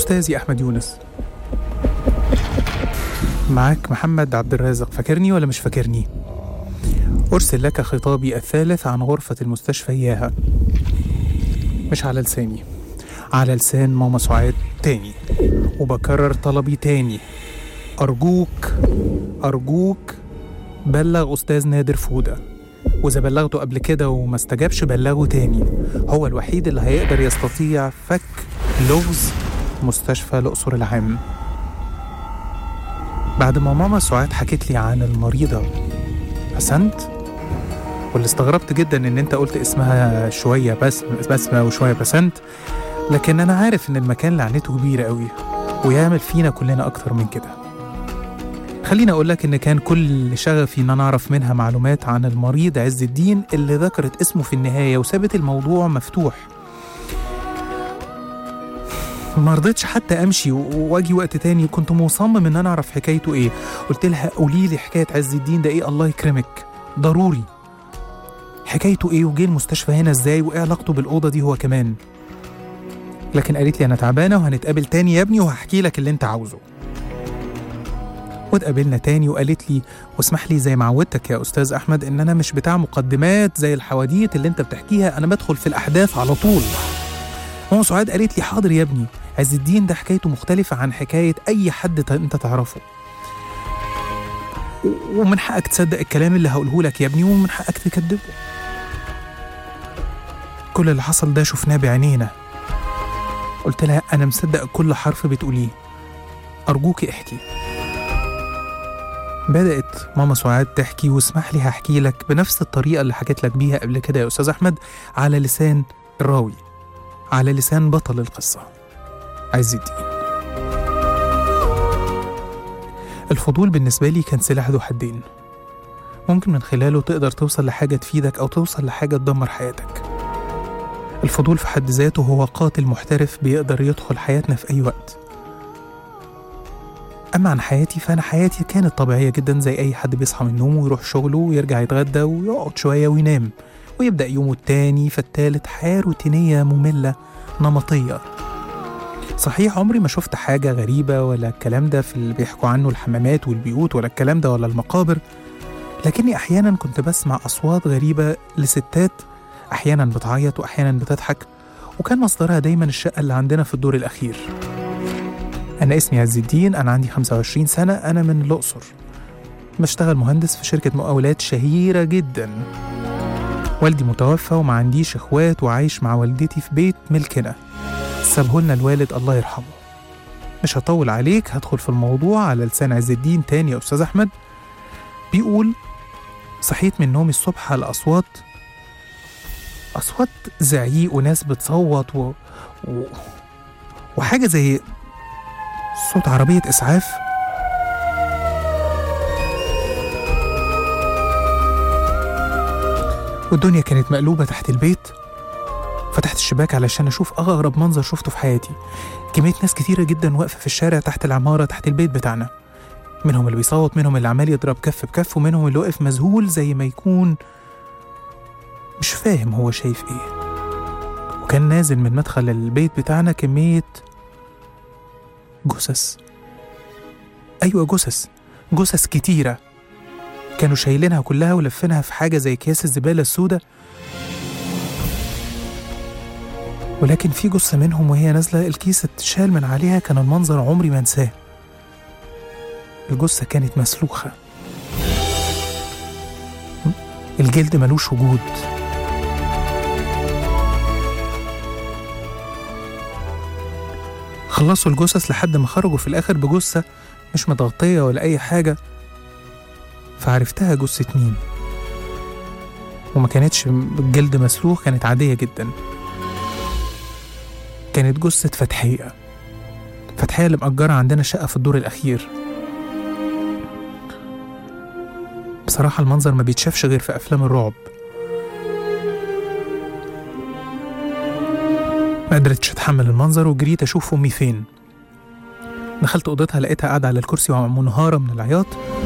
أستاذي أحمد يونس معاك محمد عبد الرازق فاكرني ولا مش فاكرني؟ أرسل لك خطابي الثالث عن غرفة المستشفى إياها مش على لساني على لسان ماما سعاد تاني وبكرر طلبي تاني أرجوك أرجوك بلغ أستاذ نادر فودة وإذا بلغته قبل كده وما استجابش بلغه تاني هو الوحيد اللي هيقدر يستطيع فك لغز مستشفى الأقصر العام بعد ما ماما سعاد حكت لي عن المريضة بسنت واللي استغربت جدا ان انت قلت اسمها شوية بس بسمة وشوية بسنت لكن انا عارف ان المكان لعنته كبيرة قوي ويعمل فينا كلنا اكتر من كده خليني اقول لك ان كان كل شغفي ان انا اعرف منها معلومات عن المريض عز الدين اللي ذكرت اسمه في النهاية وسابت الموضوع مفتوح ما رضيتش حتى امشي و- واجي وقت تاني كنت مصمم ان انا اعرف حكايته ايه قلت لها قولي لي حكايه عز الدين ده ايه الله يكرمك ضروري حكايته ايه وجه المستشفى هنا ازاي وايه علاقته بالاوضه دي هو كمان لكن قالت لي انا تعبانه وهنتقابل تاني يا ابني وهحكي لك اللي انت عاوزه واتقابلنا تاني وقالت لي واسمح لي زي ما عودتك يا استاذ احمد ان انا مش بتاع مقدمات زي الحواديت اللي انت بتحكيها انا بدخل في الاحداث على طول ماما سعاد قالت لي حاضر يا ابني عز الدين ده حكايته مختلفة عن حكاية أي حد ت- أنت تعرفه و- ومن حقك تصدق الكلام اللي هقوله لك يا ابني ومن حقك تكذبه كل اللي حصل ده شفناه بعينينا قلت لها أنا مصدق كل حرف بتقوليه أرجوك احكي بدأت ماما سعاد تحكي واسمح لي هحكي لك بنفس الطريقة اللي حكيت لك بيها قبل كده يا أستاذ أحمد على لسان الراوي على لسان بطل القصة عز الدين الفضول بالنسبة لي كان سلاح ذو حدين ممكن من خلاله تقدر توصل لحاجة تفيدك أو توصل لحاجة تدمر حياتك الفضول في حد ذاته هو قاتل محترف بيقدر يدخل حياتنا في أي وقت أما عن حياتي فأنا حياتي كانت طبيعية جدا زي أي حد بيصحى من نومه ويروح شغله ويرجع يتغدى ويقعد شوية وينام ويبدأ يومه التاني فالتالت حياة روتينية مملة نمطية صحيح عمري ما شفت حاجة غريبة ولا الكلام ده في اللي بيحكوا عنه الحمامات والبيوت ولا الكلام ده ولا المقابر لكني أحيانا كنت بسمع أصوات غريبة لستات أحيانا بتعيط وأحيانا بتضحك وكان مصدرها دايما الشقة اللي عندنا في الدور الأخير أنا اسمي عز الدين أنا عندي 25 سنة أنا من الأقصر بشتغل مهندس في شركة مقاولات شهيرة جدا والدي متوفى وما عنديش اخوات وعايش مع والدتي في بيت ملكنا سابهولنا الوالد الله يرحمه مش هطول عليك هدخل في الموضوع على لسان عز الدين تاني يا أستاذ أحمد بيقول صحيت من نومي الصبح على أصوات أصوات زعيق وناس بتصوت و... و... وحاجة زي صوت عربية إسعاف والدنيا كانت مقلوبة تحت البيت فتحت الشباك علشان أشوف أغرب منظر شفته في حياتي كمية ناس كتيرة جدا واقفة في الشارع تحت العمارة تحت البيت بتاعنا منهم اللي بيصوت منهم اللي عمال يضرب كف بكف ومنهم اللي واقف مذهول زي ما يكون مش فاهم هو شايف ايه وكان نازل من مدخل البيت بتاعنا كمية جثث أيوة جثث جثث كتيرة كانوا شايلينها كلها ولفينها في حاجة زي أكياس الزبالة السوداء ولكن في جثة منهم وهي نازلة الكيس اتشال من عليها كان المنظر عمري ما انساه الجثة كانت مسلوخة الجلد ملوش وجود خلصوا الجثث لحد ما خرجوا في الآخر بجثة مش متغطية ولا أي حاجة فعرفتها جثة مين وما كانتش الجلد مسلوخ كانت عادية جدا كانت جثة فتحية فتحية اللي مأجرة عندنا شقة في الدور الأخير بصراحة المنظر ما بيتشافش غير في أفلام الرعب ما قدرتش أتحمل المنظر وجريت أشوف أمي فين دخلت أوضتها لقيتها قاعدة على الكرسي ومنهارة من العياط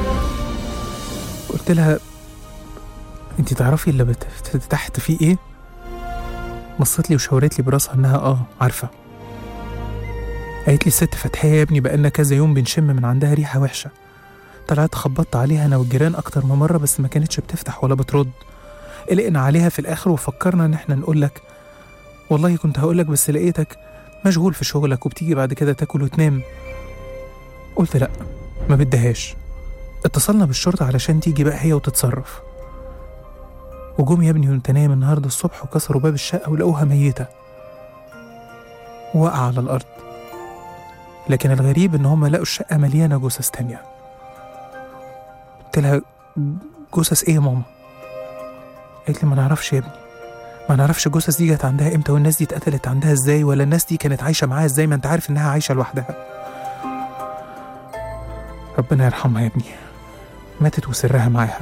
قلت لها انت تعرفي اللي بت... تحت فيه ايه بصت لي وشاورت لي براسها انها اه عارفه قالت لي الست فتحية يا ابني بقالنا كذا يوم بنشم من عندها ريحة وحشة طلعت خبطت عليها أنا والجيران أكتر من مرة بس ما كانتش بتفتح ولا بترد قلقنا عليها في الآخر وفكرنا إن إحنا نقول لك والله كنت هقول لك بس لقيتك مشغول في شغلك وبتيجي بعد كده تاكل وتنام قلت لأ ما بدهاش اتصلنا بالشرطة علشان تيجي بقى هي وتتصرف وجم يا ابني وانت نايم النهارده الصبح وكسروا باب الشقة ولقوها ميتة وقع على الأرض لكن الغريب إن هم لقوا الشقة مليانة جثث تانية قلت لها جثث إيه يا ماما؟ قالت لي ما نعرفش يا ابني ما نعرفش الجثث دي جت عندها امتى والناس دي اتقتلت عندها ازاي ولا الناس دي كانت عايشة معاها ازاي ما انت عارف انها عايشة لوحدها ربنا يرحمها يا ابني ماتت وسرها معاها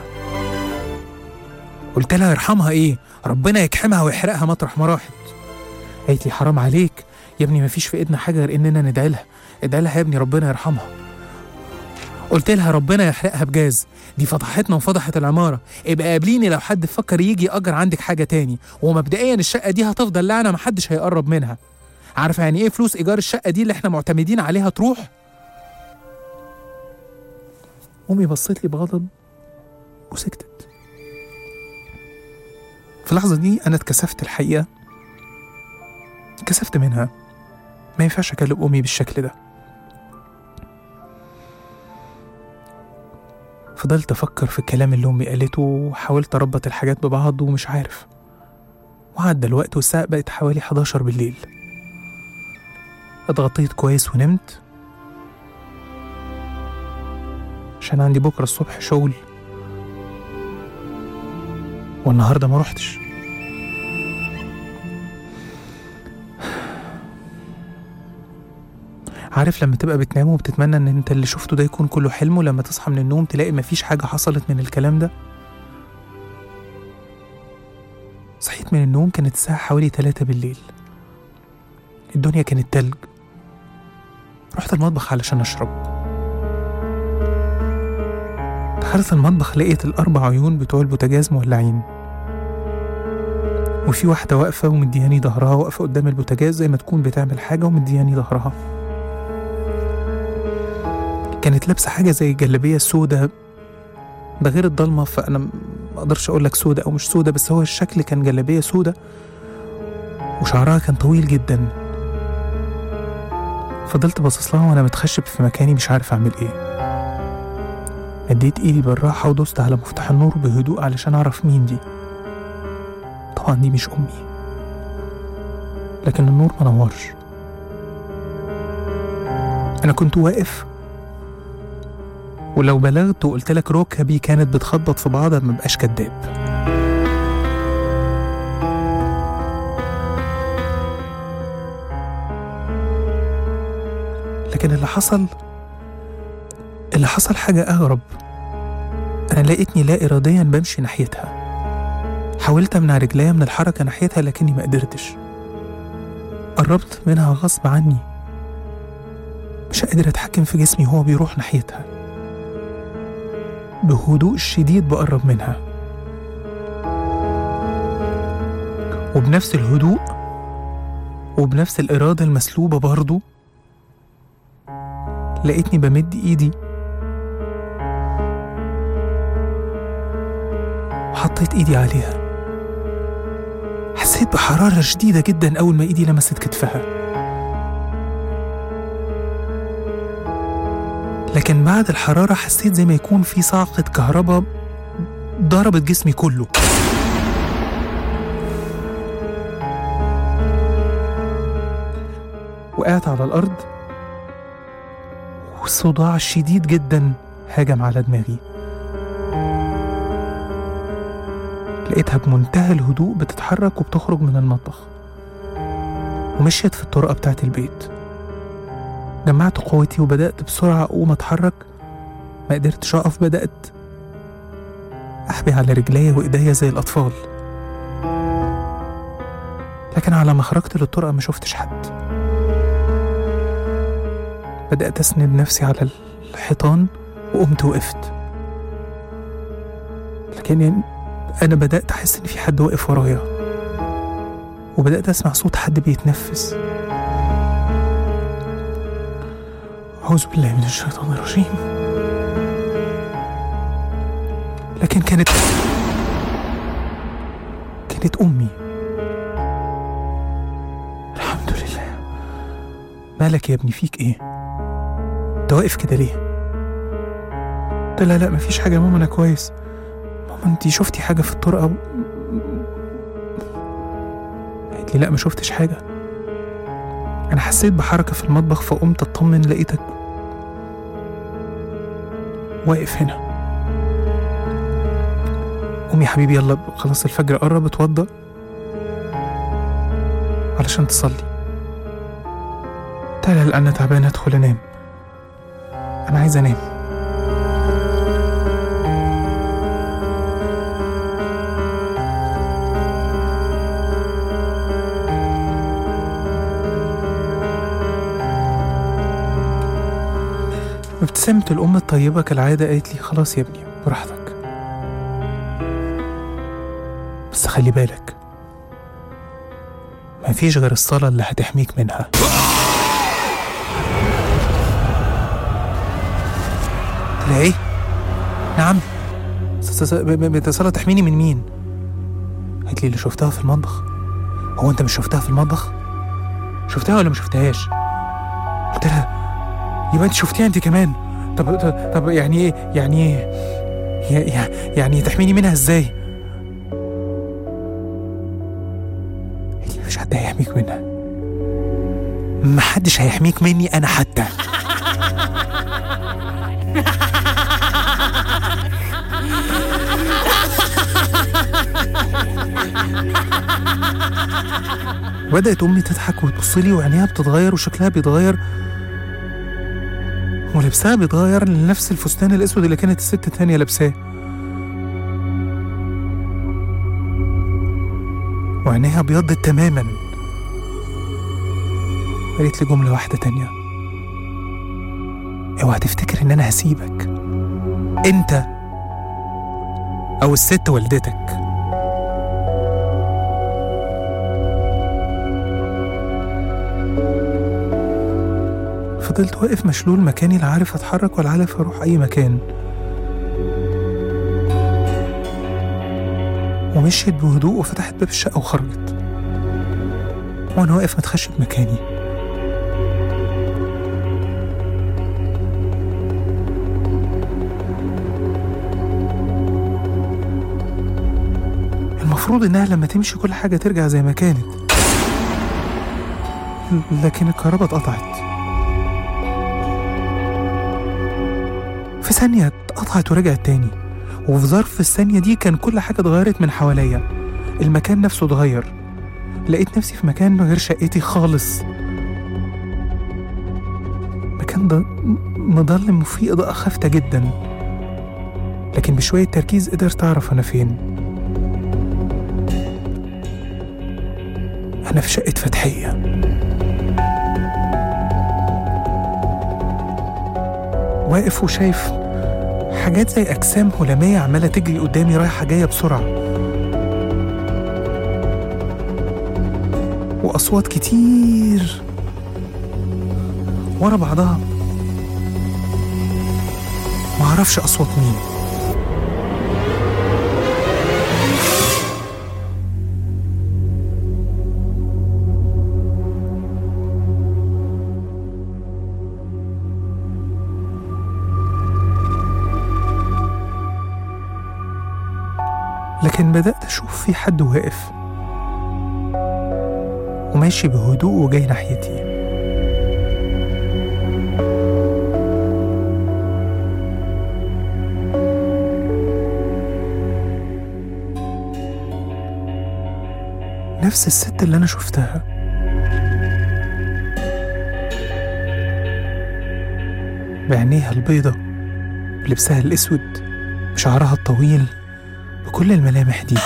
قلت لها يرحمها ايه ربنا يكحمها ويحرقها مطرح ما راحت قالت لي حرام عليك يا ابني مفيش في ايدنا حاجه غير اننا ندعي لها ادعي لها يا ابني ربنا يرحمها قلت لها ربنا يحرقها بجاز دي فضحتنا وفضحت العماره ابقى قابليني لو حد فكر يجي يأجر عندك حاجه تاني ومبدئيا الشقه دي هتفضل لعنه محدش هيقرب منها عارفه يعني ايه فلوس ايجار الشقه دي اللي احنا معتمدين عليها تروح امي بصت لي بغضب وسكتت في اللحظه دي انا اتكسفت الحقيقه اتكسفت منها ما ينفعش اكلم امي بالشكل ده فضلت افكر في الكلام اللي امي قالته وحاولت اربط الحاجات ببعض ومش عارف وعدى الوقت والساعة بقت حوالي 11 بالليل اتغطيت كويس ونمت عشان عندي بكرة الصبح شغل والنهاردة ما روحتش عارف لما تبقى بتنام وبتتمنى ان انت اللي شفته ده يكون كله حلم ولما تصحى من النوم تلاقي مفيش حاجة حصلت من الكلام ده صحيت من النوم كانت الساعة حوالي تلاتة بالليل الدنيا كانت تلج رحت المطبخ علشان أشرب دخلت المطبخ لقيت الأربع عيون بتوع البوتاجاز مولعين وفي واحدة واقفة ومدياني ظهرها واقفة قدام البوتاجاز زي ما تكون بتعمل حاجة ومدياني ظهرها كانت لابسة حاجة زي الجلابية السوداء ده غير الضلمة فأنا ما أقدرش أقول لك سودة أو مش سودة بس هو الشكل كان جلابية سودة وشعرها كان طويل جدا فضلت باصص لها وأنا متخشب في مكاني مش عارف أعمل إيه مديت إيدي بالراحة ودوست على مفتاح النور بهدوء علشان أعرف مين دي طبعا دي مش أمي لكن النور ما نورش أنا كنت واقف ولو بلغت وقلت لك ركبي كانت بتخبط في بعضها ما بقاش كداب لكن اللي حصل اللي حصل حاجة أغرب أنا لقيتني لا إراديا بمشي ناحيتها حاولت أمنع رجليا من الحركة ناحيتها لكني ما قدرتش قربت منها غصب عني مش قادر أتحكم في جسمي وهو بيروح ناحيتها بهدوء شديد بقرب منها وبنفس الهدوء وبنفس الإرادة المسلوبة برضو لقيتني بمد إيدي وحطيت إيدي عليها حسيت بحرارة شديدة جدا أول ما إيدي لمست كتفها لكن بعد الحرارة حسيت زي ما يكون في صاعقة كهرباء ضربت جسمي كله وقعت على الأرض وصداع شديد جدا هاجم على دماغي لقيتها بمنتهى الهدوء بتتحرك وبتخرج من المطبخ ومشيت في الطرقة بتاعت البيت جمعت قوتي وبدأت بسرعة أقوم أتحرك ما قدرتش أقف بدأت أحبي على رجليا وإيديا زي الأطفال لكن على ما خرجت للطرقة ما شفتش حد بدأت أسند نفسي على الحيطان وقمت وقفت لكن يعني أنا بدأت أحس إن في حد واقف ورايا وبدأت أسمع صوت حد بيتنفس أعوذ بالله من الشيطان الرجيم لكن كانت كانت أمي الحمد لله مالك يا ابني فيك إيه؟ أنت واقف كده ليه؟ قلت لها لا مفيش حاجة يا ماما أنا كويس ماما أنتي شفتي حاجة في الطرقة قالت لي لا ما شفتش حاجة أنا حسيت بحركة في المطبخ فقمت أطمن لقيتك واقف هنا قوم يا حبيبي يلا خلاص الفجر قرب اتوضى علشان تصلي تعالى لا أنا تعبان أدخل أنام أنا عايز أنام ابتسامة الأم الطيبة كالعادة قالت لي خلاص يا ابني براحتك بس خلي بالك مفيش غير الصلاة اللي هتحميك منها لا ايه؟ نعم س- س- ب- ب- ب- الصلاة تحميني من مين؟ قالت لي اللي شفتها في المطبخ هو انت مش شفتها في المطبخ؟ شفتها ولا ما شفتهاش؟ قلت لها يبقى انت شفتيها انت كمان طب طب, طب يعني ايه يعني ايه يا- يا- يعني تحميني منها ازاي قالت لي مفيش حد هيحميك منها محدش هيحميك مني انا حتى بدأت أمي تضحك وتبص لي وعينيها بتتغير وشكلها بيتغير ولبسها بيتغير لنفس الفستان الأسود اللي كانت الست التانية لابساه وعينيها ابيضت تماما قالت لي جملة واحدة تانية اوعى تفتكر ان انا هسيبك انت او الست والدتك فضلت واقف مشلول مكاني لا عارف اتحرك ولا عارف اروح اي مكان ومشيت بهدوء وفتحت باب الشقة وخرجت وأنا واقف متخشب مكاني المفروض إنها لما تمشي كل حاجة ترجع زي ما كانت لكن الكهرباء اتقطعت في ثانية اتقطعت ورجعت تاني وفي ظرف الثانية دي كان كل حاجة اتغيرت من حواليا المكان نفسه اتغير لقيت نفسي في مكان غير شقتي خالص مكان ده مظلم وفيه إضاءة خافتة جدا لكن بشوية تركيز قدرت أعرف أنا فين أنا في شقة فتحية واقف وشايف حاجات زي أجسام هلامية عمالة تجري قدامي رايحة جاية بسرعة وأصوات كتير ورا بعضها معرفش أصوات مين لكن بدأت أشوف في حد واقف وماشي بهدوء وجاي ناحيتي نفس الست اللي أنا شفتها بعينيها البيضة بلبسها الأسود بشعرها الطويل بكل الملامح دي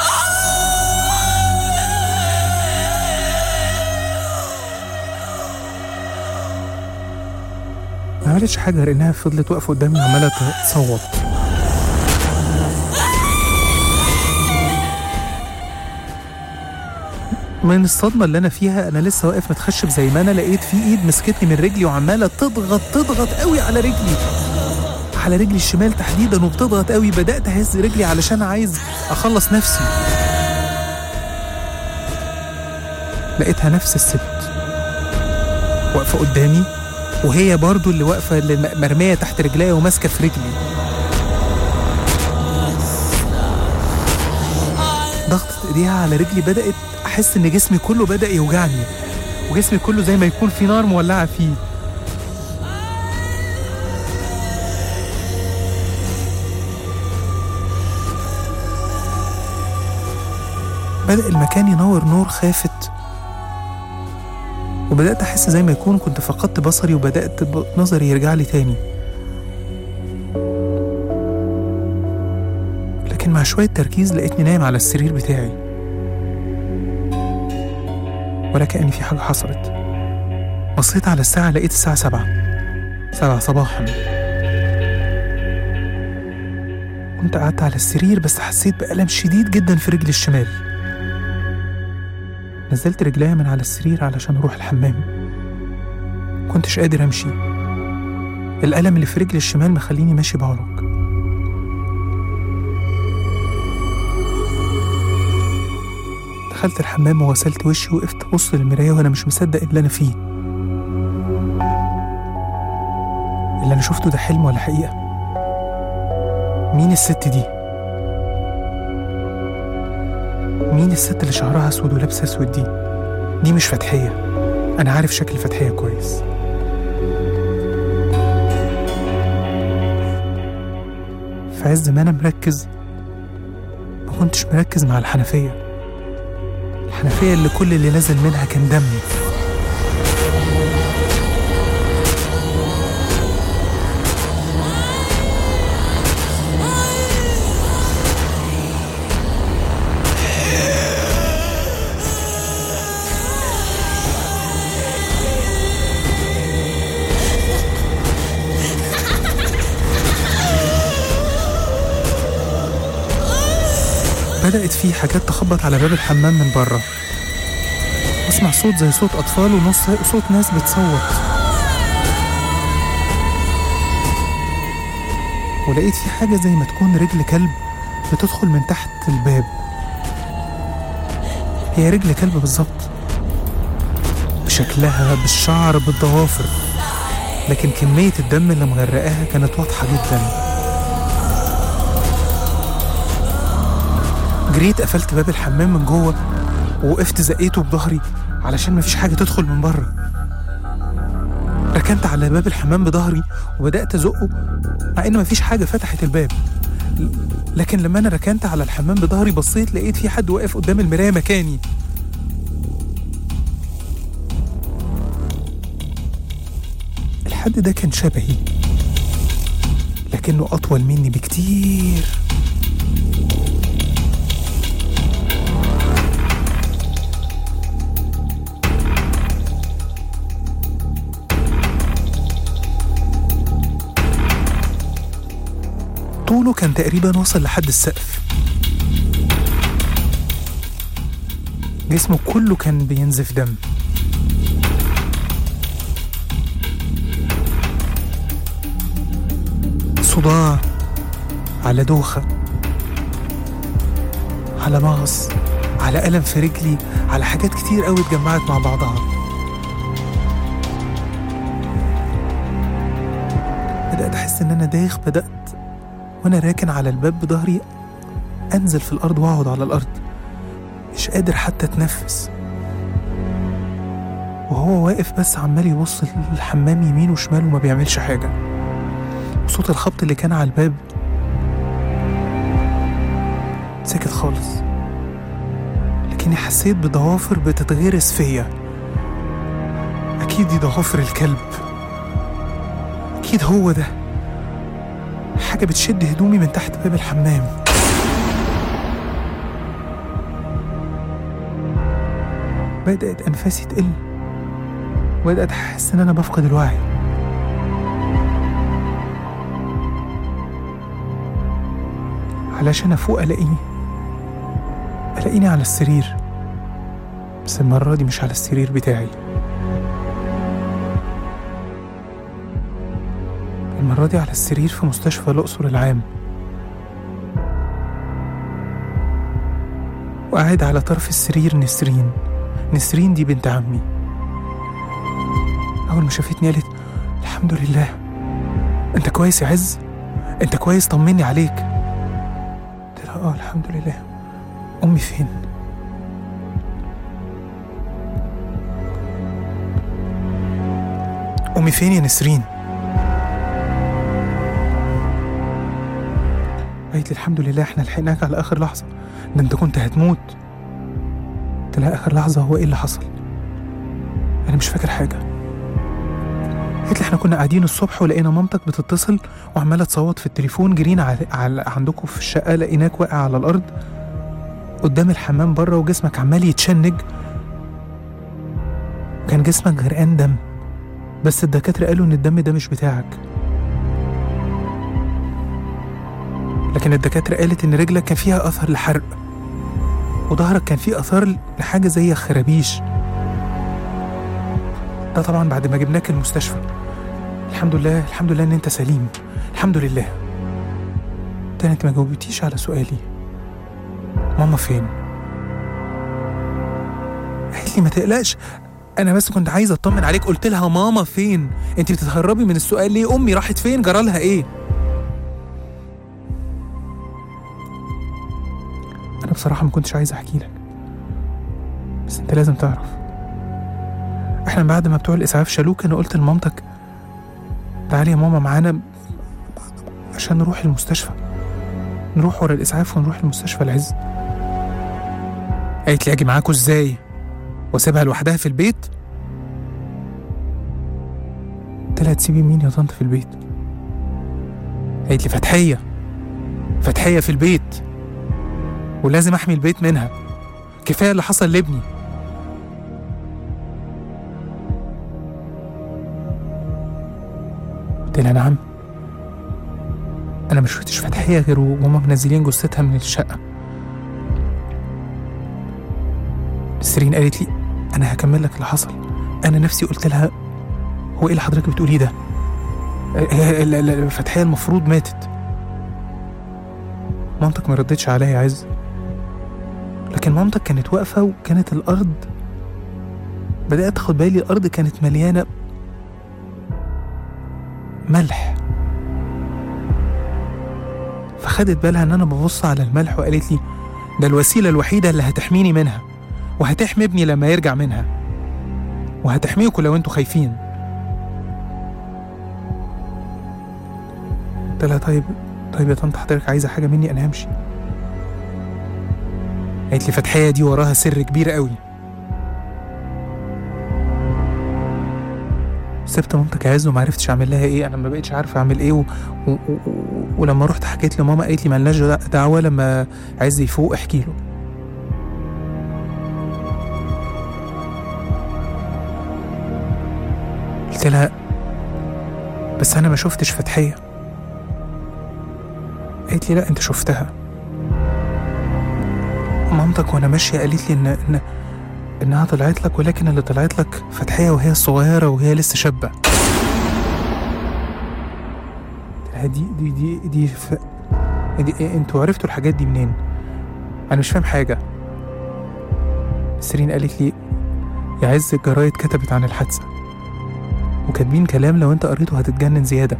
ما عملتش حاجة غير إنها فضلت واقفة قدامي عمالة تصوت من الصدمة اللي أنا فيها أنا لسه واقف متخشب زي ما أنا لقيت في إيد مسكتني من رجلي وعمالة تضغط تضغط قوي على رجلي على رجلي الشمال تحديدا وبتضغط قوي بدأت أهز رجلي علشان عايز أخلص نفسي لقيتها نفس الست واقفة قدامي وهي برضو اللي واقفة اللي م- مرمية تحت رجليا وماسكة في رجلي ضغطة ايديها على رجلي بدأت أحس إن جسمي كله بدأ يوجعني وجسمي كله زي ما يكون في نار مولعة فيه بدأ المكان ينور نور خافت وبدأت أحس زي ما يكون كنت فقدت بصري وبدأت ب- نظري يرجع لي تاني لكن مع شوية تركيز لقيتني نايم على السرير بتاعي ولا كأن في حاجة حصلت بصيت على الساعة لقيت الساعة سبعة سبعة صباحا كنت قعدت على السرير بس حسيت بألم شديد جدا في رجلي الشمال نزلت رجليا من على السرير علشان أروح الحمام كنتش قادر أمشي الألم اللي في رجلي الشمال مخليني ماشي بعرج دخلت الحمام وغسلت وشي وقفت أبص للمراية وأنا مش مصدق اللي أنا فيه اللي أنا شفته ده حلم ولا حقيقة مين الست دي؟ مين الست اللي شعرها أسود ولابسة أسود دي؟ دي مش فتحية أنا عارف شكل فتحية كويس في عز ما أنا مركز ما كنتش مركز مع الحنفية الحنفية اللي كل اللي نزل منها كان دم بدأت في حاجات تخبط على باب الحمام من بره أسمع صوت زي صوت أطفال ونص صوت ناس بتصوت ولقيت في حاجة زي ما تكون رجل كلب بتدخل من تحت الباب هي رجل كلب بالظبط بشكلها بالشعر بالضوافر لكن كمية الدم اللي مغرقاها كانت واضحة جدا جريت قفلت باب الحمام من جوه ووقفت زقيته بظهري علشان مفيش حاجة تدخل من بره ركنت على باب الحمام بظهري وبدأت أزقه مع إن مفيش حاجة فتحت الباب ل- لكن لما أنا ركنت على الحمام بظهري بصيت لقيت في حد واقف قدام المراية مكاني الحد ده كان شبهي لكنه أطول مني بكتير طوله كان تقريبا وصل لحد السقف جسمه كله كان بينزف دم صداع على دوخة على مغص على ألم في رجلي على حاجات كتير قوي اتجمعت مع بعضها بدأت أحس إن أنا دايخ بدأت وأنا راكن على الباب بظهري أنزل في الأرض وأقعد على الأرض مش قادر حتى أتنفس وهو واقف بس عمال يبص للحمام يمين وشمال وما بيعملش حاجة صوت الخبط اللي كان على الباب سكت خالص لكني حسيت بضوافر بتتغرس فيا أكيد دي ضوافر الكلب أكيد هو ده حاجة بتشد هدومي من تحت باب الحمام بدأت أنفاسي تقل وبدأت أحس إن أنا بفقد الوعي علشان أفوق ألاقيني ألاقيني على السرير بس المرة دي مش على السرير بتاعي المرة دي على السرير في مستشفى الأقصر العام وقاعد على طرف السرير نسرين نسرين دي بنت عمي أول ما شافتني قالت الحمد لله أنت كويس يا عز أنت كويس طمني عليك قلت لها آه الحمد لله أمي فين أمي فين يا نسرين قالت لي الحمد لله احنا لحقناك على آخر لحظة ده أنت كنت هتموت قلت لها آخر لحظة هو إيه اللي حصل أنا مش فاكر حاجة قالت لي احنا كنا قاعدين الصبح ولقينا مامتك بتتصل وعمالة تصوت في التليفون جرينا على, على عندكم في الشقة لقيناك واقع على الأرض قدام الحمام بره وجسمك عمال يتشنج كان جسمك غرقان دم بس الدكاترة قالوا إن الدم ده مش بتاعك لكن الدكاترة قالت إن رجلك كان فيها أثر لحرق وظهرك كان فيه أثار لحاجة زي خرابيش ده طبعا بعد ما جبناك المستشفى الحمد لله الحمد لله إن أنت سليم الحمد لله تاني أنت ما جاوبتيش على سؤالي ماما فين؟ قالت لي ما تقلقش انا بس كنت عايزه اطمن عليك قلت لها ماما فين انت بتتهربي من السؤال ليه امي راحت فين جرالها ايه انا بصراحه ما كنتش عايز احكي لك بس انت لازم تعرف احنا بعد ما بتوع الاسعاف شالوك انا قلت لمامتك تعالي يا ماما معانا عشان نروح المستشفى نروح ورا الاسعاف ونروح المستشفى العز قالت لي اجي معاكوا ازاي واسيبها لوحدها في البيت قلت لها تسيبي مين يا طنط في البيت قالت لي فتحية فتحية في البيت ولازم احمي البيت منها كفاية اللي حصل لابني قلت لها نعم انا ما شفتش فتحية غير وهما منزلين جثتها من الشقة سيرين قالت لي انا هكمل لك اللي حصل انا نفسي قلت لها هو ايه اللي حضرتك بتقوليه ده هي- ال- ال- فتحية المفروض ماتت مامتك ما ردتش عليا يا عز لكن مامتك كانت واقفة وكانت الأرض بدأت أخد بالي الأرض كانت مليانة ملح فخدت بالها إن أنا ببص على الملح وقالت لي ده الوسيلة الوحيدة اللي هتحميني منها وهتحمي ابني لما يرجع منها وهتحميكوا لو انتوا خايفين قلت لها طيب طيب يا طنط حضرتك عايزه حاجه مني انا همشي قالت لي فتحيه دي وراها سر كبير قوي سبت مامتك عز وما عرفتش اعمل لها ايه انا ما بقتش عارفه اعمل ايه و... و... و... ولما رحت حكيت لماما قالت لي مالناش دعوه لما عز يفوق احكي له قلت لها بس انا ما شفتش فتحيه قالت لي لا انت شفتها مامتك وانا ماشيه قالت لي ان ان انها طلعت لك ولكن اللي طلعت لك فتحيه وهي صغيره وهي لسه شابه قلت لها دي دي دي دي, ف... دي إيه انتوا عرفتوا الحاجات دي منين انا مش فاهم حاجه سيرين قالت لي يا عز الجرايد كتبت عن الحادثه وكاتبين كلام لو انت قريته هتتجنن زيادة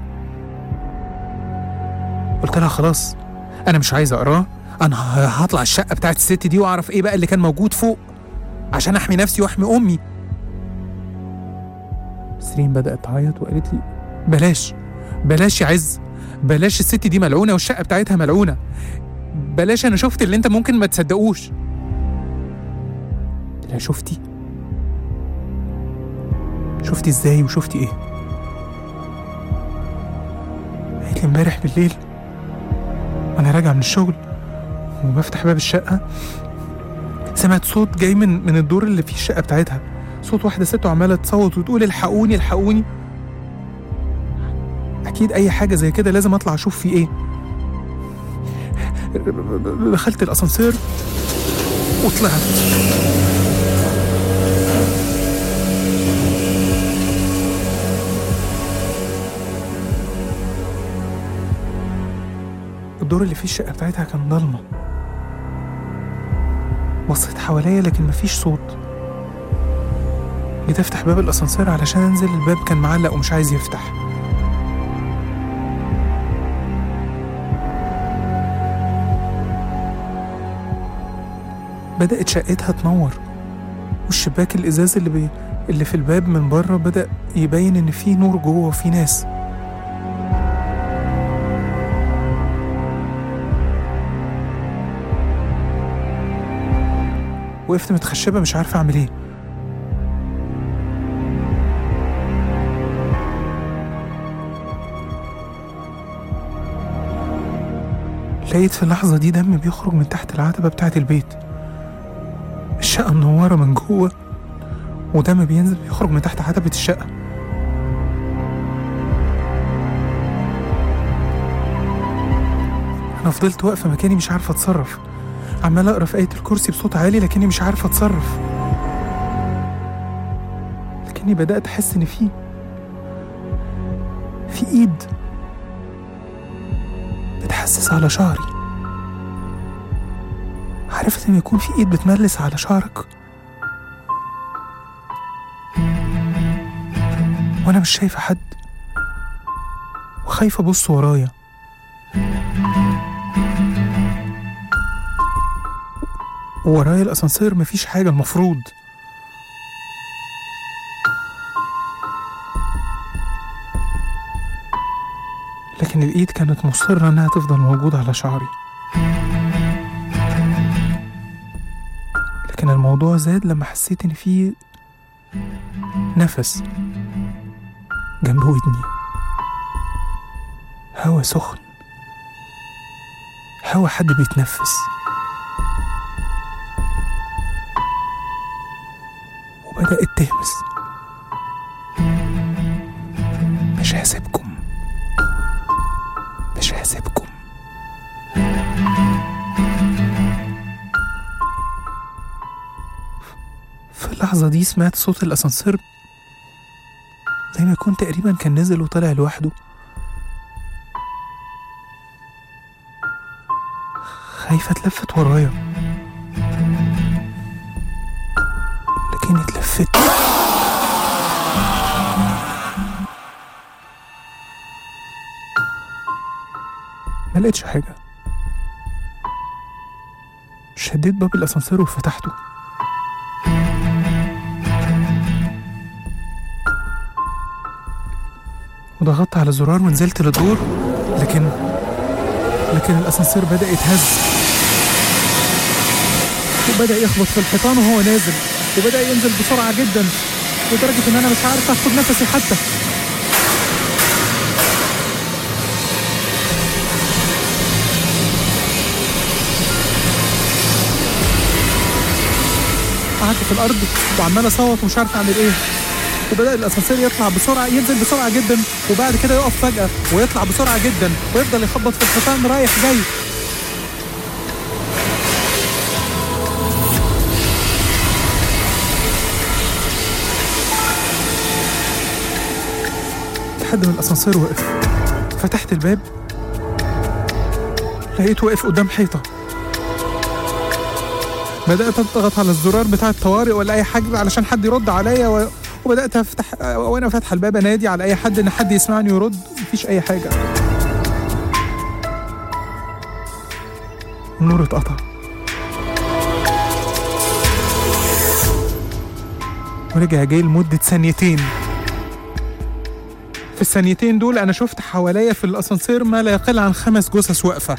قلت لها خلاص انا مش عايز اقراه انا ه- هطلع الشقة بتاعت الست دي واعرف ايه بقى اللي كان موجود فوق عشان احمي نفسي واحمي امي سيرين بدأت تعيط وقالت لي بلاش بلاش يا عز بلاش الست دي ملعونة والشقة بتاعتها ملعونة بلاش انا شفت اللي انت ممكن ما تصدقوش قلت لها شفتي شفتي ازاي وشفتي ايه قالت لي امبارح بالليل وانا راجع من الشغل وبفتح باب الشقه سمعت صوت جاي من من الدور اللي فيه الشقه بتاعتها صوت واحده ست عماله تصوت وتقول الحقوني الحقوني اكيد اي حاجه زي كده لازم اطلع اشوف في ايه دخلت الاسانسير وطلعت والدور اللي فيه الشقة بتاعتها كان ضلمة بصيت حواليا لكن مفيش صوت جيت افتح باب الاسانسير علشان انزل الباب كان معلق ومش عايز يفتح بدأت شقتها تنور والشباك الإزاز اللي بي... اللي في الباب من بره بدأ يبين إن في نور جوه وفي ناس وقفت متخشبة مش عارفة أعمل إيه لقيت في اللحظة دي دم بيخرج من تحت العتبة بتاعة البيت الشقة منورة من جوه ودم بينزل بيخرج من تحت عتبة الشقة أنا فضلت واقفة مكاني مش عارفة أتصرف عمال أقرأ في آية الكرسي بصوت عالي لكني مش عارفة أتصرف لكني بدأت أحس إن في في إيد بتحسس على شعري عرفت إن يكون في إيد بتملس على شعرك وأنا مش شايفة حد وخايفة أبص ورايا ورايا الأسانسير مفيش حاجة المفروض لكن الإيد كانت مصرة إنها تفضل موجودة على شعري لكن الموضوع زاد لما حسيت إن في نفس جنب ودني هوا سخن هوا حد بيتنفس وبدأت تهمس مش هسيبكم مش هسيبكم في اللحظة دي سمعت صوت الأسانسير زي ما يكون تقريبا كان نزل وطلع لوحده خايفة اتلفت ورايا لكني اتلفت ما لقيتش حاجة شديت باب الأسانسير وفتحته وضغطت على زرار ونزلت للدور لكن لكن الأسانسير بدأ يتهز وبدأ يخبط في الحيطان وهو نازل وبدأ ينزل بسرعة جدا لدرجة إن أنا مش عارف آخد نفسي حتى قعدت في الأرض وعمال أصوت ومش عارف أعمل إيه وبدأ الأسانسير يطلع بسرعة ينزل بسرعة جدا وبعد كده يقف فجأة ويطلع بسرعة جدا ويفضل يخبط في الحيطان رايح جاي لحد ما الأسانسير وقف فتحت الباب لقيته واقف قدام حيطة بدأت أضغط على الزرار بتاع الطوارئ ولا أي حاجة علشان حد يرد عليا و... وبدأت أفتح وأنا فاتحة الباب أنادي على أي حد إن حد يسمعني ويرد مفيش أي حاجة النور اتقطع ورجع جاي لمدة ثانيتين في الثانيتين دول أنا شفت حواليا في الأسانسير ما لا يقل عن خمس جثث واقفة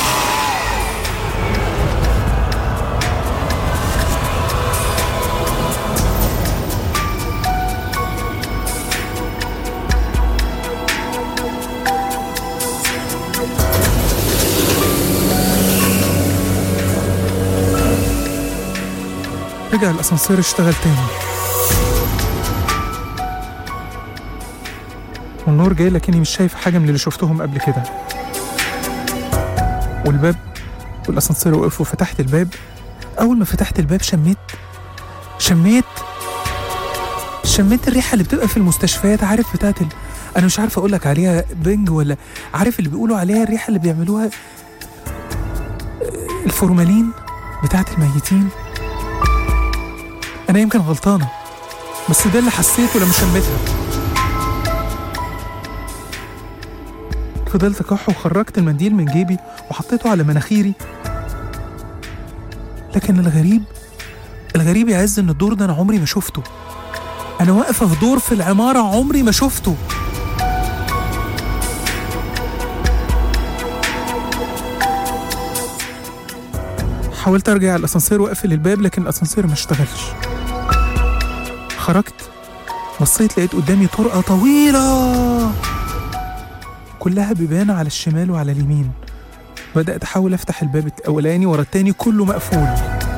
رجع الأسانسير اشتغل تاني والنور جاي لكني مش شايف حاجة من اللي شفتهم قبل كده والباب والأسانسير وقف وفتحت الباب أول ما فتحت الباب شميت شميت شميت الريحة اللي بتبقى في المستشفيات عارف بتاعت ال... أنا مش عارف أقول لك عليها بنج ولا عارف اللي بيقولوا عليها الريحة اللي بيعملوها الفورمالين بتاعت الميتين أنا يمكن غلطانة بس ده اللي حسيته لما شميتها فضلت أكح وخرجت المنديل من جيبي وحطيته على مناخيري لكن الغريب الغريب يعز إن الدور ده أنا عمري ما شفته أنا واقفة في دور في العمارة عمري ما شفته حاولت ارجع الاسانسير واقفل الباب لكن الاسانسير ما اشتغلش خرجت بصيت لقيت قدامي طرقه طويله كلها بيبان على الشمال وعلى اليمين بدات احاول افتح الباب الاولاني ورا التاني كله مقفول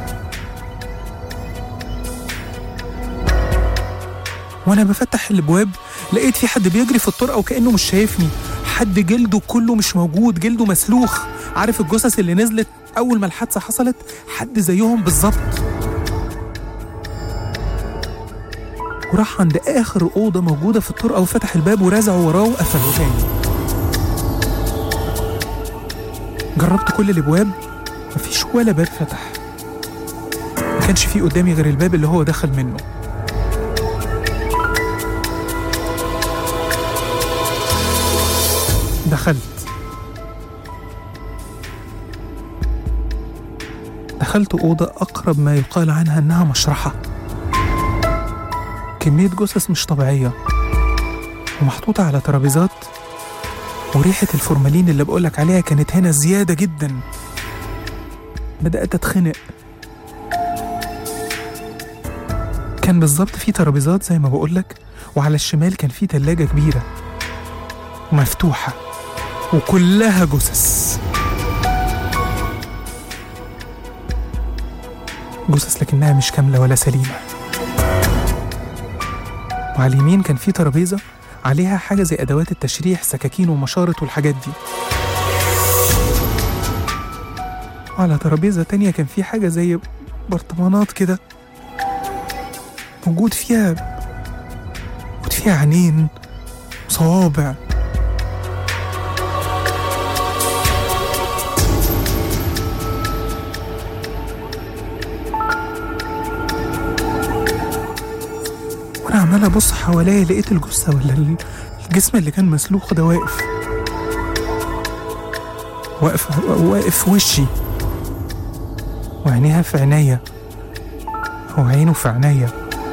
وانا بفتح الابواب لقيت في حد بيجري في الطرقه وكانه مش شايفني حد جلده كله مش موجود جلده مسلوخ عارف الجثث اللي نزلت اول ما الحادثه حصلت حد زيهم بالظبط وراح عند اخر اوضه موجوده في الطرقه وفتح الباب ورزعه وراه وقفله تاني جربت كل الابواب مفيش ولا باب فتح ما كانش فيه قدامي غير الباب اللي هو دخل منه دخلت دخلت أوضة أقرب ما يقال عنها إنها مشرحة كمية جثث مش طبيعية ومحطوطة على ترابيزات وريحة الفورمالين اللي بقولك عليها كانت هنا زيادة جدا بدأت أتخنق كان بالظبط في ترابيزات زي ما بقولك وعلى الشمال كان في تلاجة كبيرة مفتوحة وكلها جثث جثث لكنها مش كاملة ولا سليمة وعلى اليمين كان في ترابيزة عليها حاجة زي أدوات التشريح سكاكين ومشارط والحاجات دي وعلى ترابيزة تانية كان في حاجة زي برطمانات كده موجود فيها موجود فيها عينين وصوابع وانا عمال ابص حواليا لقيت الجثه ولا الجسم اللي كان مسلوخ ده واقف واقف واقف في وشي وعينيها في عينيا وعينه في عينيا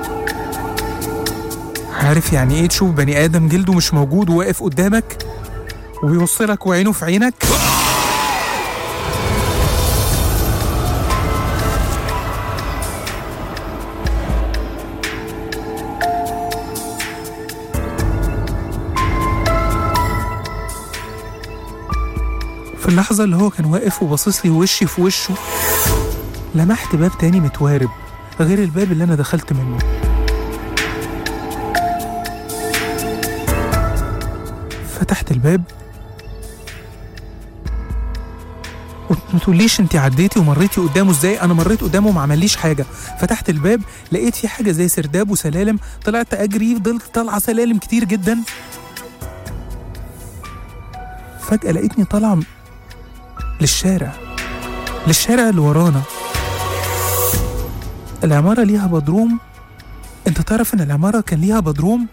عارف يعني ايه تشوف بني ادم جلده مش موجود وواقف قدامك وبيبص لك وعينه في عينك في اللحظة اللي هو كان واقف وباصص لي وشي في وشه لمحت باب تاني متوارب غير الباب اللي أنا دخلت منه فتحت الباب وما تقوليش انت عديتي ومريتي قدامه ازاي انا مريت قدامه وما عمليش حاجه فتحت الباب لقيت في حاجه زي سرداب وسلالم طلعت اجري فضلت طالعه سلالم كتير جدا فجاه لقيتني طالعه للشارع للشارع اللي ورانا العمارة ليها بدروم انت تعرف ان العمارة كان ليها بدروم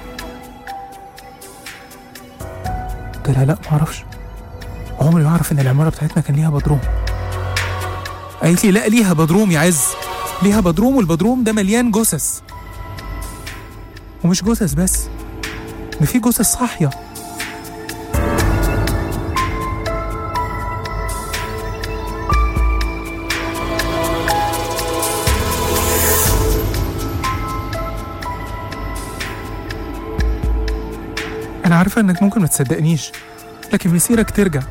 قلت لها لا معرفش عمري ما اعرف ان العمارة بتاعتنا كان ليها بدروم قالت لي لا ليها بدروم يا عز ليها بدروم والبدروم ده مليان جثث ومش جثث بس ده في جثث صاحيه أنا عارفة إنك ممكن ما تصدقنيش لكن مسيرك ترجع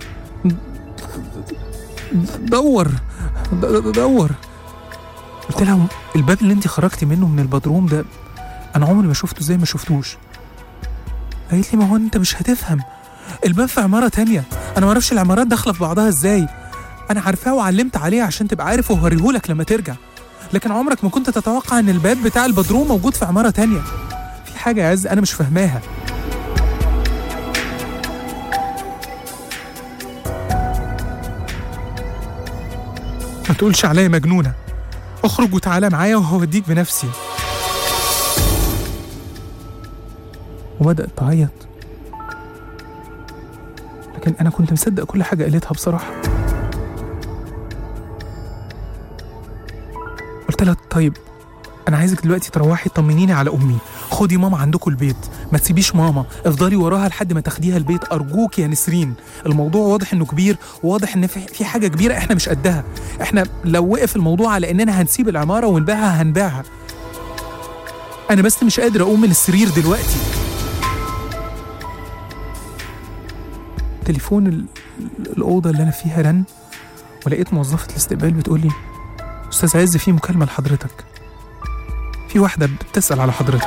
دور د- د- دور قلت لها الباب اللي انت خرجتي منه من البدروم ده انا عمري ما شفته زي ما شفتوش قالت لي ما هو انت مش هتفهم الباب في عمارة تانية انا ما اعرفش العمارات داخلة في بعضها ازاي انا عارفاه وعلمت عليه عشان تبقى عارف وهوريهولك لما ترجع لكن عمرك ما كنت تتوقع ان الباب بتاع البدروم موجود في عمارة تانية في حاجة يا عز انا مش فاهماها تقولش عليا مجنونة اخرج وتعالى معايا وهوديك بنفسي وبدأت تعيط لكن أنا كنت مصدق كل حاجة قالتها بصراحة قلت لها طيب أنا عايزك دلوقتي تروحي تطمنيني على أمي خدي ماما عندكم البيت ما تسيبيش ماما افضلي وراها لحد ما تاخديها البيت أرجوك يا نسرين الموضوع واضح إنه كبير وواضح إن في في حاجة كبيرة إحنا مش قدها إحنا لو وقف الموضوع على إننا هنسيب العمارة ونبيعها هنبيعها أنا بس مش قادر أقوم من السرير دلوقتي تليفون ال- الأوضة اللي أنا فيها رن ولقيت موظفة الاستقبال بتقول لي أستاذ عز في مكالمة لحضرتك في واحدة بتسأل على حضرتك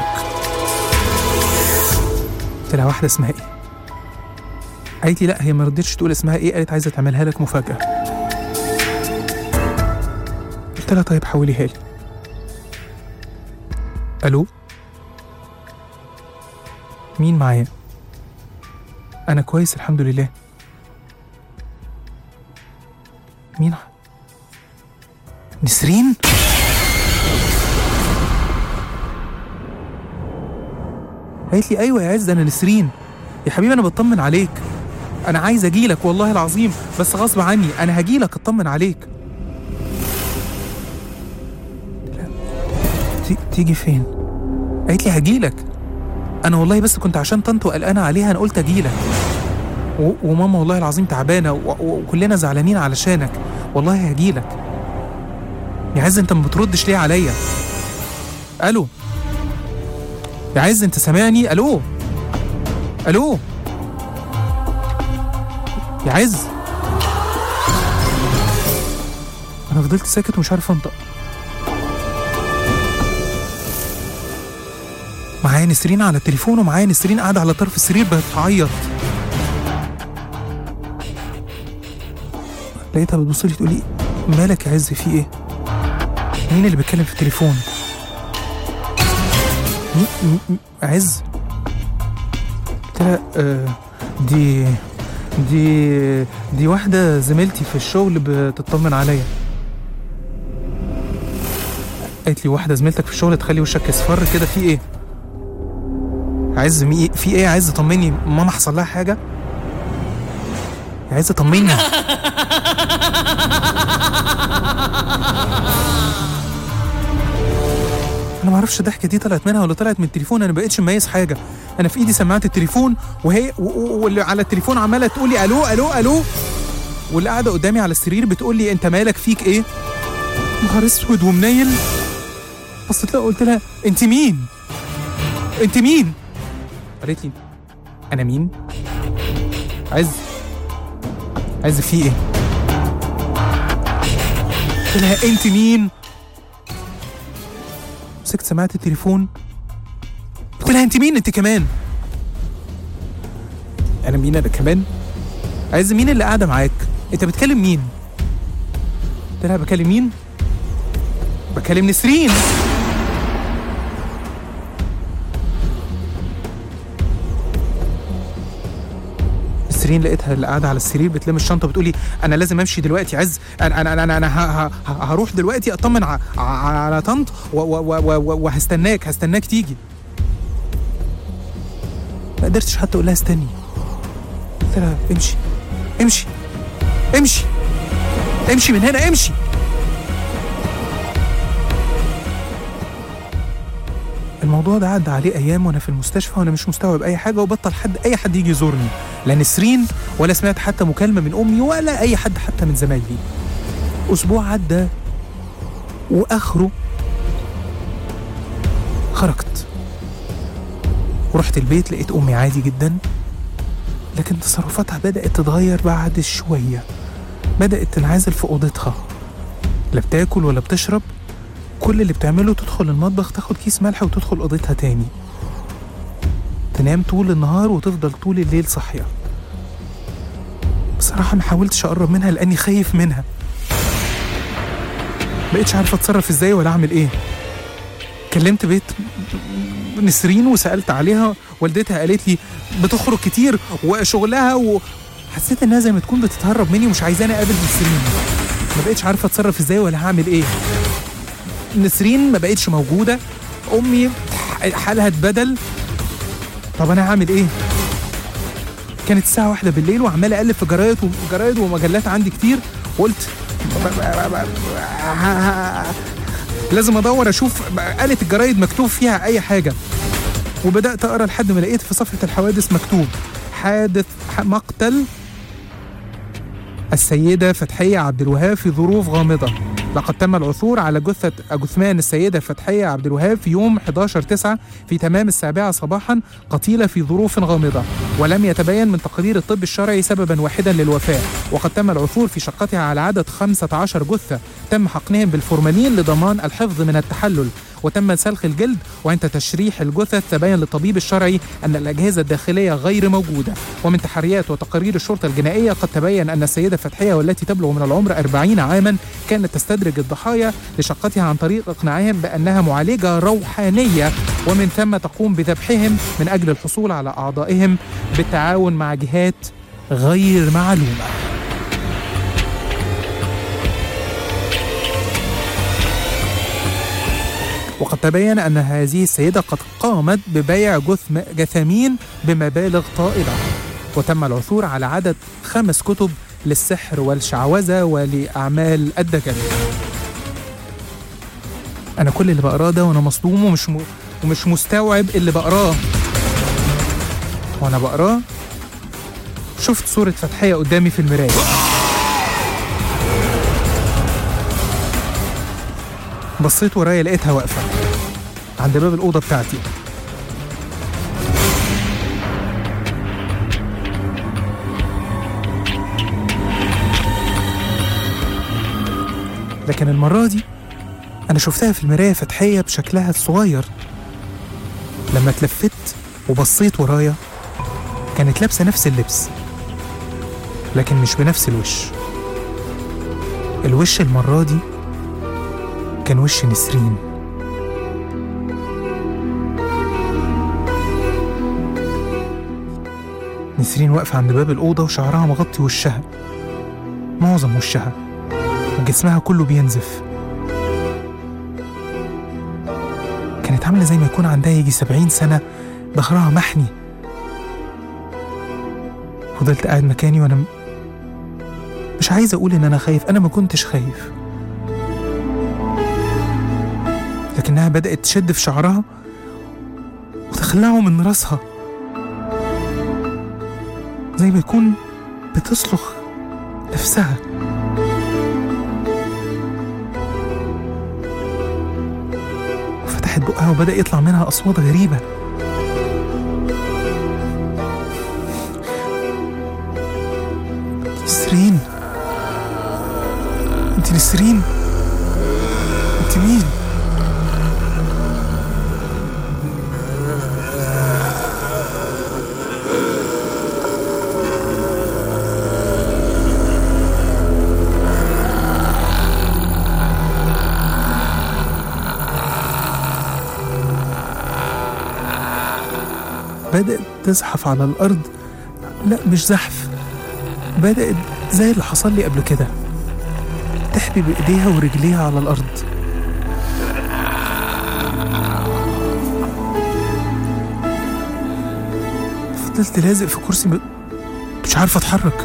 قلت لها واحدة اسمها إيه؟ قالت لي لا هي ما رضتش تقول اسمها إيه قالت عايزة تعملها لك مفاجأة قلت لها طيب حوليها لي ألو مين معايا؟ أنا كويس الحمد لله مين نسرين؟ قالت لي أيوة يا عز أنا نسرين يا حبيبي أنا بطمن عليك أنا عايز أجيلك والله العظيم بس غصب عني أنا هجيلك أطمن عليك لا. تي- تيجي فين؟ قالت لي هجيلك انا والله بس كنت عشان طنط وقلقانه عليها انا قلت اجيلك و- وماما والله العظيم تعبانه و- و- وكلنا زعلانين علشانك والله هجيلك يا عز انت ما بتردش ليه عليا الو يا عز انت سامعني الو الو يا عز انا فضلت ساكت ومش عارف انطق معايا نسرين على التليفون ومعايا نسرين قاعدة على طرف السرير بتعيط لقيتها بتبص لي تقول لي مالك يا عز في ايه؟ مين اللي بيتكلم في التليفون؟ مين مين- مين- عز؟ قلت لها آه دي دي دي واحدة زميلتي في الشغل بتطمن عليا قالت لي واحدة زميلتك في الشغل تخلي وشك يصفر كده في ايه؟ عز مي في ايه يا عز طمني ماما حصل لها حاجه يا عز طمني انا ما اعرفش الضحكه دي طلعت منها ولا طلعت من التليفون انا ما بقتش مميز حاجه انا في ايدي سماعه التليفون وهي و- و- واللي على التليفون عماله تقول لي الو الو الو واللي قاعده قدامي على السرير بتقول لي انت مالك فيك ايه نهار اسود ومنيل بصيت لها قلت لها انت مين انت مين قالت لي انا مين عز عز في ايه قلت لها انت مين مسكت سماعه التليفون قلت لها انت مين انت كمان انا مين انا كمان عز مين اللي قاعده معاك انت بتكلم مين قلت لها بكلم مين بكلم نسرين نسرين لقيتها اللي قاعده على السرير بتلم الشنطه بتقولي انا لازم امشي دلوقتي عز انا انا انا انا, أنا ه- ه- ه- هروح دلوقتي اطمن ع- ع- على طنط و- و- و- و- وهستناك هستناك تيجي ما قدرتش حتى اقول لها استني قلت لها امشي امشي امشي امشي من هنا امشي الموضوع ده عدى عليه ايام وانا في المستشفى وانا مش مستوعب اي حاجه وبطل حد اي حد يجي يزورني لا نسرين ولا سمعت حتى مكالمه من امي ولا اي حد حتى من زمايلي اسبوع عدى واخره خرجت ورحت البيت لقيت امي عادي جدا لكن تصرفاتها بدات تتغير بعد شويه بدات تنعزل في اوضتها لا بتاكل ولا بتشرب كل اللي بتعمله تدخل المطبخ تاخد كيس ملح وتدخل اوضتها تاني تنام طول النهار وتفضل طول الليل صاحية بصراحة ما حاولتش أقرب منها لأني خايف منها بقيتش عارفة أتصرف إزاي ولا أعمل إيه كلمت بيت نسرين وسألت عليها والدتها قالت لي بتخرج كتير وشغلها وحسيت إنها زي ما تكون بتتهرب مني ومش عايزاني أقابل نسرين ما بقتش عارفه اتصرف ازاي ولا هعمل ايه نسرين ما بقتش موجوده امي حالها اتبدل طب انا هعمل ايه كانت الساعه واحدة بالليل وعمال اقلب في جرايد وجرايد ومجلات عندي كتير وقلت لازم ادور اشوف قالت الجرايد مكتوب فيها اي حاجه وبدات اقرا لحد ما لقيت في صفحه الحوادث مكتوب حادث مقتل السيدة فتحية عبد الوهاب في ظروف غامضة لقد تم العثور على جثة جثمان السيدة فتحية عبد الوهاب في يوم 11 9 في تمام السابعة صباحا قتيلة في ظروف غامضة ولم يتبين من تقدير الطب الشرعي سببا واحدا للوفاة وقد تم العثور في شقتها على عدد 15 جثة تم حقنهم بالفورمالين لضمان الحفظ من التحلل وتم سلخ الجلد وعند تشريح الجثث تبين للطبيب الشرعي أن الأجهزة الداخلية غير موجودة ومن تحريات وتقارير الشرطة الجنائية قد تبين أن السيدة فتحية والتي تبلغ من العمر 40 عاما كانت تستدرج الضحايا لشقتها عن طريق إقناعهم بأنها معالجة روحانية ومن ثم تقوم بذبحهم من أجل الحصول على أعضائهم بالتعاون مع جهات غير معلومه وقد تبين أن هذه السيدة قد قامت ببيع جثم جثامين بمبالغ طائلة وتم العثور على عدد خمس كتب للسحر والشعوذة ولأعمال الدجل أنا كل اللي بقراه ده وأنا مصدوم ومش م... ومش مستوعب اللي بقراه وأنا بقراه شفت صورة فتحية قدامي في المراية بصيت ورايا لقيتها واقفة عند باب الأوضة بتاعتي لكن المرة دي أنا شفتها في المراية فتحية بشكلها الصغير لما اتلفت وبصيت ورايا كانت لابسة نفس اللبس لكن مش بنفس الوش الوش المرة دي كان وش نسرين نسرين واقفة عند باب الأوضة وشعرها مغطي وشها معظم وشها وجسمها كله بينزف كانت عاملة زي ما يكون عندها يجي سبعين سنة ظهرها محني فضلت قاعد مكاني وأنا م- مش عايز أقول إن أنا خايف أنا ما كنتش خايف لكنها بدأت تشد في شعرها وتخلعه من راسها زي ما يكون بتصلخ نفسها وفتحت بقها وبدأ يطلع منها أصوات غريبة نسرين انت نسرين انت مين بدأت تزحف على الأرض لا مش زحف بدأت زي اللي حصل لي قبل كده تحبي بإيديها ورجليها على الأرض فضلت لازق في كرسي م- مش عارفة أتحرك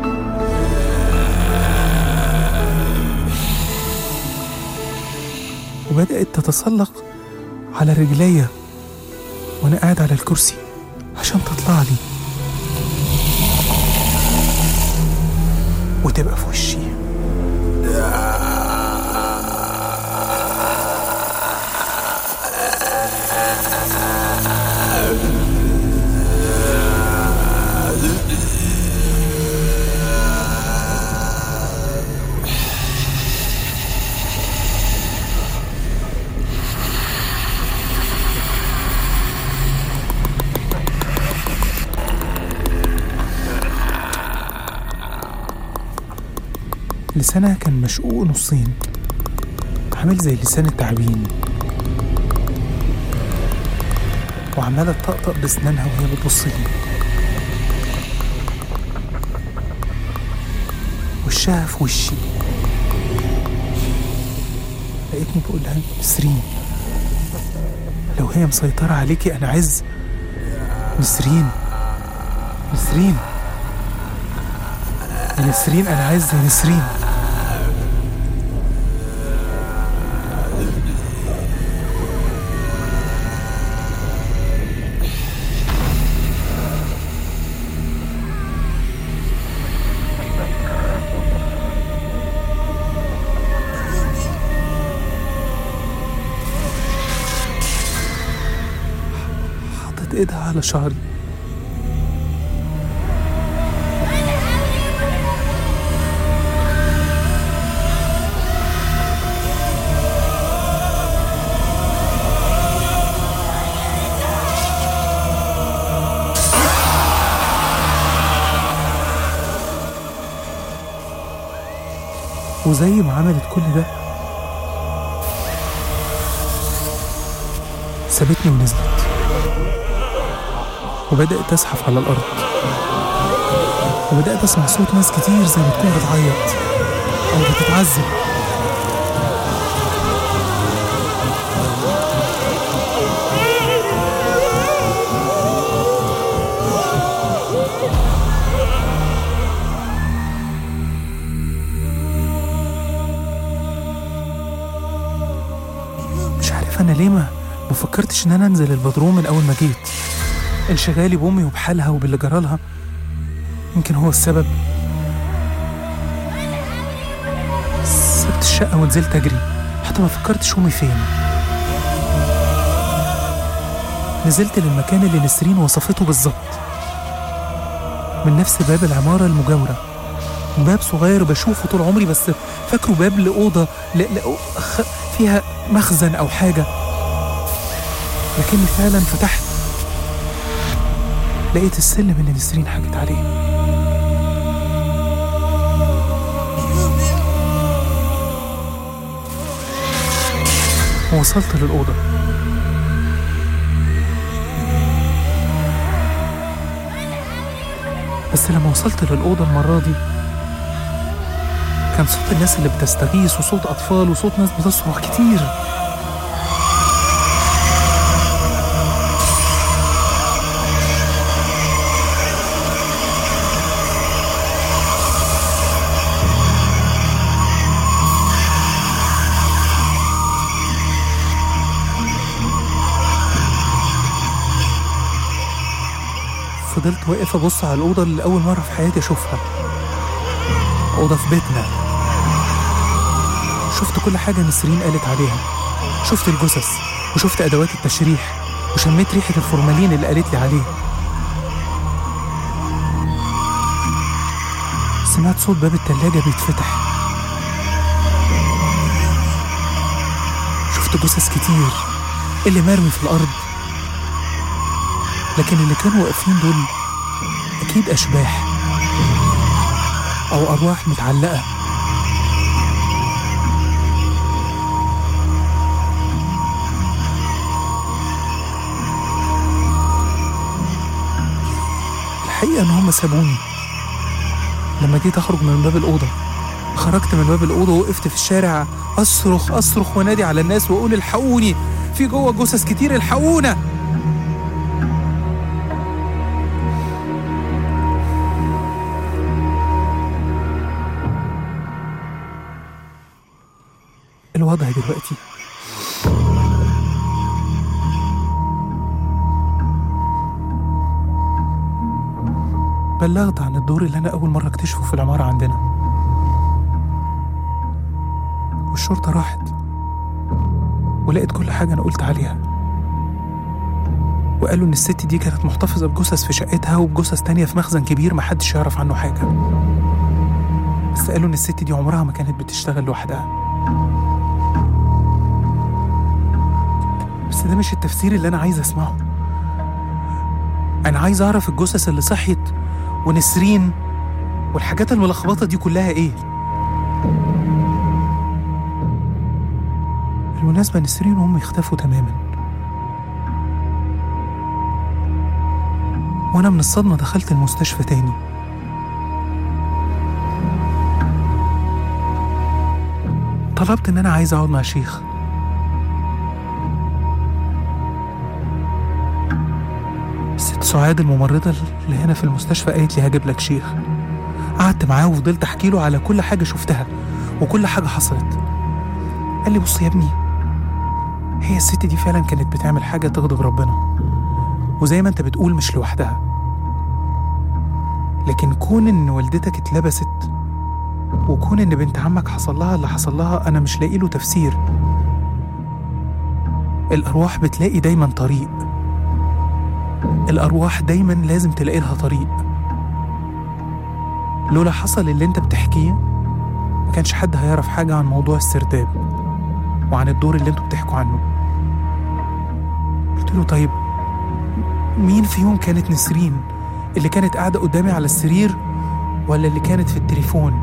وبدأت تتسلق على رجليا وأنا قاعد على الكرسي عشان تطلع لي وتبقى في وشي لسانها كان مشقوق نصين عامل زي لسان التعابين وعمالة تطقطق بسنانها وهي بتبص لي وشها في وشي لقيتني بقول لها نسرين لو هي مسيطرة عليكي أنا عز نسرين نسرين يا نسرين أنا عز يا نسرين حطت ايدها على شعري وزي ما عملت كل ده سابتني ونزلت وبدأت تزحف على الأرض وبدأت أسمع صوت ناس كتير زي ما تكون بتعيط أو بتتعذب مش عارف أنا ليه ما ما فكرتش إن أنا أنزل البدروم من أول ما جيت انشغالي بأمي وبحالها وباللي جرالها يمكن هو السبب سبت الشقة ونزلت أجري حتى ما فكرتش أمي فين نزلت للمكان اللي نسرين وصفته بالظبط من نفس باب العمارة المجاورة باب صغير بشوفه طول عمري بس فاكره باب لأوضة ل... ل... خ... فيها مخزن أو حاجة لكني فعلا فتحت لقيت السلم اللي نسرين حكت عليه ووصلت للأوضة بس لما وصلت للأوضة المرة دي كان صوت الناس اللي بتستغيث وصوت أطفال وصوت ناس بتصرخ كتير فضلت واقف أبص على الأوضة اللي أول مرة في حياتي أشوفها أوضة في بيتنا شفت كل حاجة نسرين قالت عليها شفت الجثث وشفت أدوات التشريح وشميت ريحة الفورمالين اللي قالت لي عليه سمعت صوت باب التلاجة بيتفتح شفت جثث كتير اللي مرمي في الأرض لكن اللي كانوا واقفين دول أكيد أشباح أو أرواح متعلقة الحقيقة إن هم سابوني لما جيت أخرج من باب الأوضة خرجت من باب الأوضة ووقفت في الشارع أصرخ أصرخ وأنادي على الناس وأقول الحقوني في جوه جثث كتير الحقونا الوضع دلوقتي بلغت عن الدور اللي أنا أول مرة أكتشفه في العمارة عندنا والشرطة راحت ولقيت كل حاجة أنا قلت عليها وقالوا إن الست دي كانت محتفظة بجثث في شقتها وبجثث تانية في مخزن كبير محدش يعرف عنه حاجة بس قالوا إن الست دي عمرها ما كانت بتشتغل لوحدها بس ده مش التفسير اللي أنا عايز أسمعه أنا عايز أعرف الجثث اللي صحيت ونسرين والحاجات الملخبطة دي كلها إيه بالمناسبة نسرين وهم يختفوا تماما وأنا من الصدمة دخلت المستشفى تاني طلبت إن أنا عايز أقعد مع شيخ الست سعاد الممرضة اللي هنا في المستشفى قالت لي هجيب لك شيخ قعدت معاه وفضلت أحكي له على كل حاجة شفتها وكل حاجة حصلت قال لي بص يا ابني هي الست دي فعلا كانت بتعمل حاجة تغضب ربنا وزي ما انت بتقول مش لوحدها لكن كون ان والدتك اتلبست وكون ان بنت عمك حصل لها اللي حصل لها انا مش لاقي له تفسير الارواح بتلاقي دايما طريق الارواح دايما لازم تلاقي لها طريق لولا حصل اللي انت بتحكيه ما كانش حد هيعرف حاجة عن موضوع السرداب وعن الدور اللي انتوا بتحكوا عنه قلت له طيب مين فيهم كانت نسرين اللي كانت قاعدة قدامي على السرير ولا اللي كانت في التليفون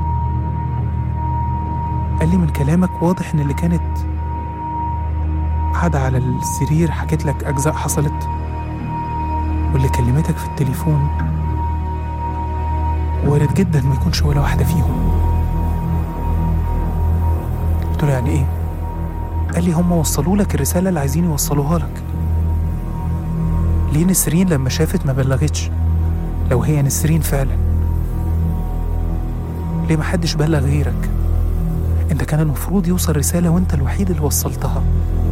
قال لي من كلامك واضح ان اللي كانت قاعدة على السرير حكيت لك أجزاء حصلت واللي كلمتك في التليفون وارد جدا ما يكونش ولا واحدة فيهم قلت له يعني ايه قال لي هم وصلوا لك الرسالة اللي عايزين يوصلوها لك ليه نسرين لما شافت ما بلغتش لو هي نسرين فعلا ليه ما حدش بلغ غيرك انت كان المفروض يوصل رسالة وانت الوحيد اللي وصلتها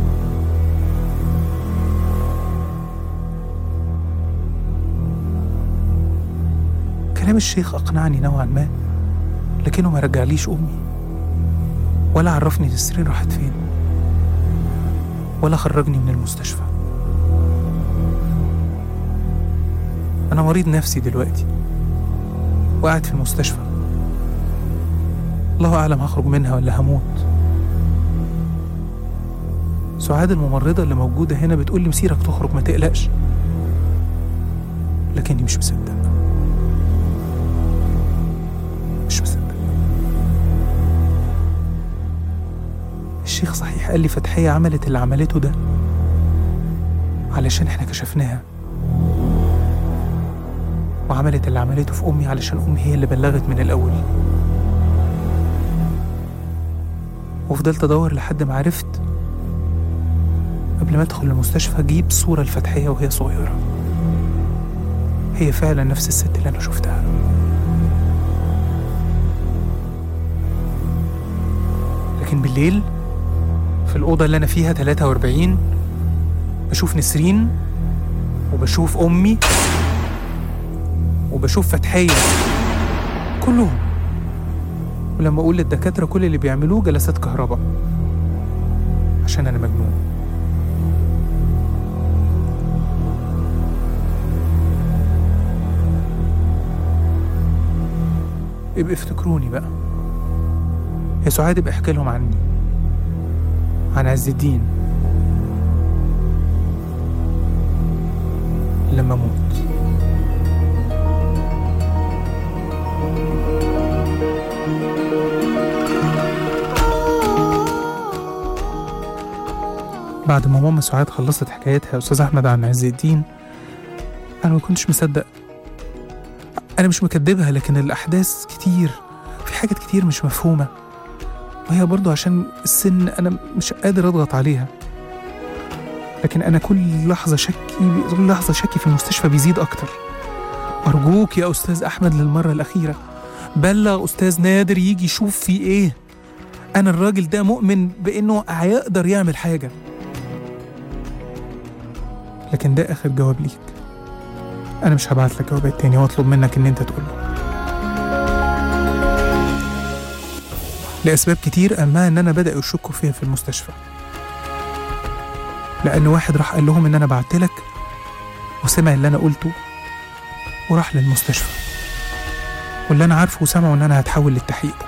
كلام الشيخ أقنعني نوعا ما لكنه ما رجعليش أمي ولا عرفني نسرين راحت فين ولا خرجني من المستشفى أنا مريض نفسي دلوقتي وقاعد في المستشفى الله أعلم هخرج منها ولا هموت سعاد الممرضة اللي موجودة هنا بتقول لي مسيرك تخرج ما تقلقش لكني مش مصدق مش مصدق الشيخ صحيح قال لي فتحية عملت اللي عملته ده علشان احنا كشفناها وعملت اللي عملته في أمي علشان أمي هي اللي بلغت من الأول وفضلت أدور لحد ما عرفت قبل ما أدخل المستشفى أجيب صورة الفتحية وهي صغيرة هي فعلا نفس الست اللي أنا شفتها لكن بالليل في الأوضة اللي أنا فيها 43 بشوف نسرين وبشوف أمي وبشوف فتحية كلهم ولما أقول للدكاترة كل اللي بيعملوه جلسات كهرباء عشان أنا مجنون ابقى افتكروني بقى يا سعاد ابقى احكي لهم عني عن عز الدين لما اموت بعد ما ماما سعاد خلصت حكايتها يا استاذ احمد عن عز الدين انا ما كنتش مصدق انا مش مكدبها لكن الاحداث كتير في حاجات كتير مش مفهومه وهي برضو عشان السن انا مش قادر اضغط عليها لكن انا كل لحظه شكي كل لحظه شكي في المستشفى بيزيد اكتر ارجوك يا استاذ احمد للمره الاخيره بلغ استاذ نادر يجي يشوف في ايه انا الراجل ده مؤمن بانه هيقدر يعمل حاجه لكن ده اخر جواب ليك انا مش هبعت لك جوابات تاني واطلب منك ان انت تقول له لأسباب كتير أما إن أنا بدأوا يشكوا فيا في المستشفى لأن واحد راح قال لهم إن أنا بعتلك وسمع اللي أنا قلته وراح للمستشفى واللي أنا عارفه وسمعه إن أنا هتحول للتحقيق